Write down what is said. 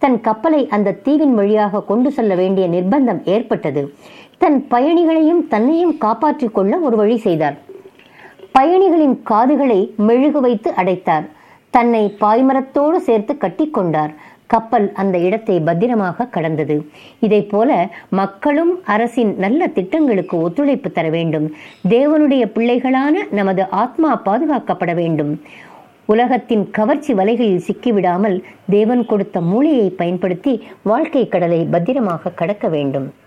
தன் கப்பலை அந்த தீவின் வழியாக கொண்டு செல்ல வேண்டிய நிர்பந்தம் ஏற்பட்டது தன் பயணிகளையும் தன்னையும் காப்பாற்றிக் கொள்ள ஒரு வழி செய்தார் பயணிகளின் காதுகளை மெழுகு வைத்து அடைத்தார் தன்னை பாய்மரத்தோடு சேர்த்து கட்டிக்கொண்டார் கப்பல் அந்த இடத்தை பத்திரமாக கடந்தது இதை போல மக்களும் அரசின் நல்ல திட்டங்களுக்கு ஒத்துழைப்பு தர வேண்டும் தேவனுடைய பிள்ளைகளான நமது ஆத்மா பாதுகாக்கப்பட வேண்டும் உலகத்தின் கவர்ச்சி வலைகளில் சிக்கிவிடாமல் தேவன் கொடுத்த மூளையை பயன்படுத்தி வாழ்க்கை கடலை பத்திரமாக கடக்க வேண்டும்